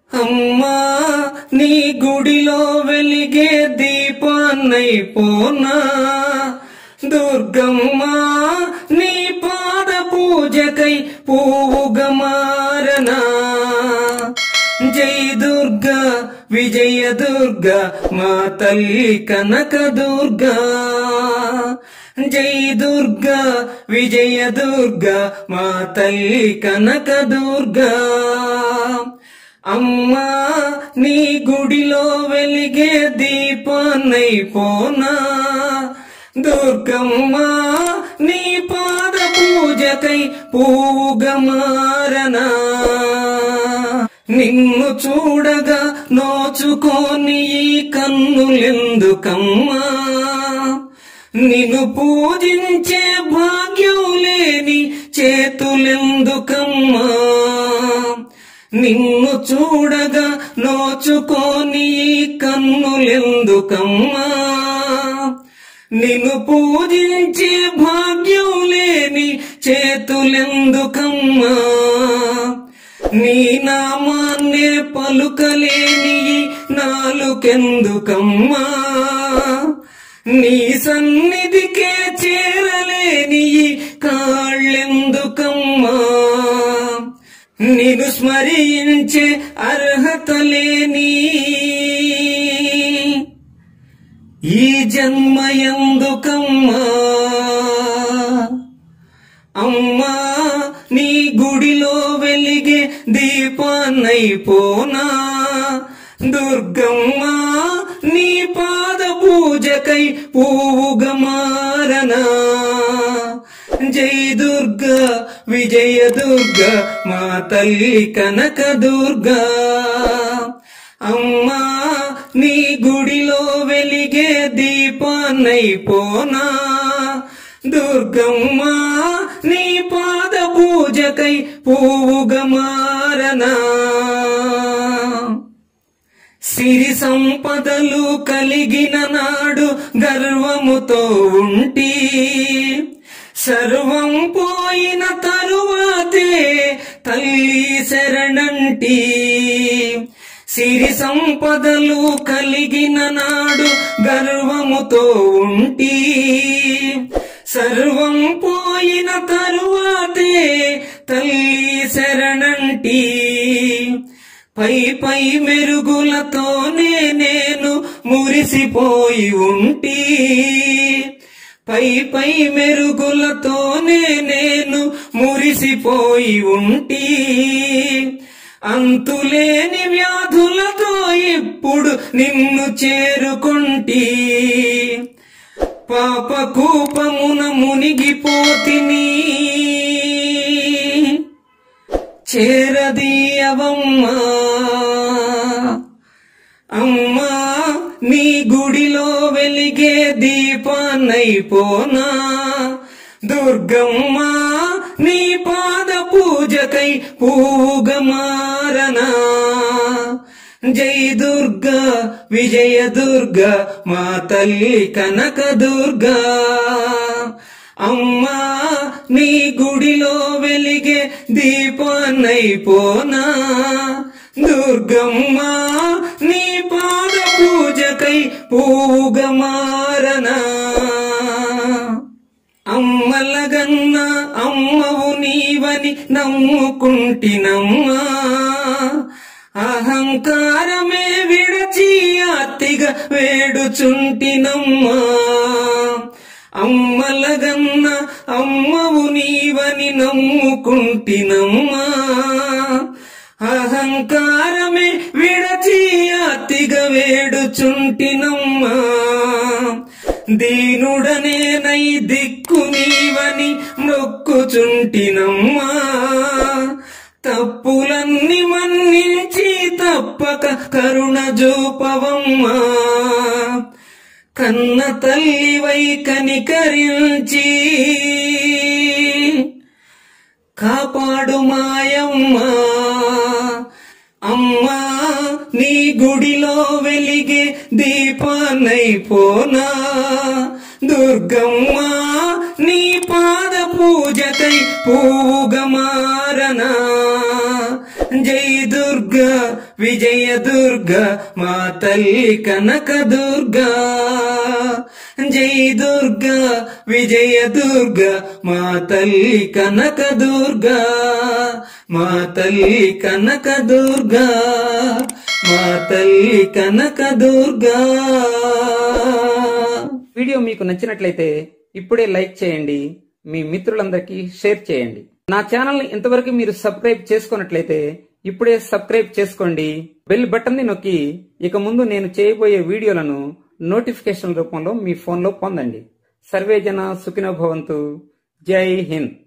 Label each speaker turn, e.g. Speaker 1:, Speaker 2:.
Speaker 1: అమ్మా నీ గుడిలో వెలిగే దీపాన్నైపోనా దుర్గమ్మా నీ పాద పూజకై పువ్వుగా మారనా జై దుర్గా విజయ దుర్గా మా తల్లి కనక దుర్గా జై దుర్గా విజయ దుర్గా మా తల్లి కనక దుర్గా అమ్మా నీ గుడిలో వెలిగే దీపాన్నైపోనా దుర్గమ్మా నీ పాద పూజకై పువ్వుగా మారనా నిన్ను చూడగా నోచుకోని ఈ కన్నులెందుకమ్మా నిన్ను పూజించే భాగ్యం లేని చేతులెందుకమ్మా నిన్ను చూడగా నోచుకోని ఈ కన్నులెందుకమ్మా నిన్ను పూజించే భాగ్యం లేని చేతులెందుకమ్మా నీ నామాన్నే పలుకలేని ఈ నాలుకెందుకమ్మా నీ సన్నిధికే చేరలేని ఈ కాళ్ళెందుకమ్మా నిన్ను స్మరించే అర్హత లేని ఈ జన్మ ఎందుకమ్మా అమ్మా నీ గుడిలో వెలిగే దీపాన్నైపోనా దుర్గమ్మా నీ పాద పూజకై పువ్వుగా మారనా జై దుర్గా విజయ దుర్గా మా తల్లి కనక దుర్గా అమ్మా నీ గుడిలో వెలిగే దీపాన్నైపోనా దుర్గమ్మా నీ పాద పూజకై పువ్వుగా మారనా సిరి సంపదలు కలిగిన నాడు గర్వముతో ఉంటి సర్వం పోయిన తరువాతే తల్లి శరణంటి సిరి సంపదలు కలిగిన నాడు గర్వముతో ఉంటి సర్వం పోయిన తరువాతే తల్లి శరణంటి పై పై మెరుగులతోనే నేను మురిసిపోయి ఉంటి పై పై మెరుగులతోనే నేను మురిసిపోయి ఉంటి అంతులేని వ్యాధులతో ఇప్పుడు నిన్ను చేరుకుంటి పాప కూపమున మునిగిపోతిని చేరదీయవమ్మా అమ్మా నీ గుడిలో వెలిగే దీపాన్నైపోనా దుర్గమ్మా నీ పాద పూజకై పువ్వుగా మారనా జై దుర్గా విజయ దుర్గా మా తల్లి కనక దుర్గా అమ్మా నీ గుడిలో వెలిగే దీపాన్నైపోనా దుర్గమ్మా నీ పాద పూజకై పువ్వుగా మారనా అమ్మలగన్న అమ్మవు నీవని నమ్ముకుంటినమ్మా అహంకారమే విడచి అత్తిగా వేడుచుంటినమ్మా అమ్మలగన్న అమ్మవు నీవని నమ్ముకుంటినమ్మా అహంకారమే విడచి అతిగా వేడుచుంటినమ్మా దీనుడనే నై దిక్కు నీవని మొక్కుచుంటినమ్మా తప్పులన్నీ మన్నించి తప్పక కరుణ జూపవమ్మా కన్న తల్లివై కనికరించి కాపాడు మాయమ్మా అమ్మా నీ గుడిలో వెలిగే దీపాన్నైపోనా దుర్గమ్మా నీ పాద పూజకై పువ్వుగా మారనా జై దుర్గ దుర్గా విజయ దుర్గా మా తల్లి కనక దుర్గా జై దుర్గా విజయ దుర్గా మా తల్లి కనక దుర్గా మా తల్లి కనక దుర్గా మా తల్లి కనక దుర్గా వీడియో మీకు నచ్చినట్లయితే ఇప్పుడే లైక్ చేయండి మీ మిత్రులందరికీ షేర్ చేయండి నా ఛానల్ ని ఇంతవరకు మీరు సబ్స్క్రైబ్ చేసుకున్నట్లయితే ఇప్పుడే సబ్స్క్రైబ్ చేసుకోండి బెల్ బటన్ ని నొక్కి ఇక ముందు నేను చేయబోయే వీడియోలను నోటిఫికేషన్ రూపంలో మీ ఫోన్లో పొందండి సర్వే జన సుఖినో భవంతు జై హింద్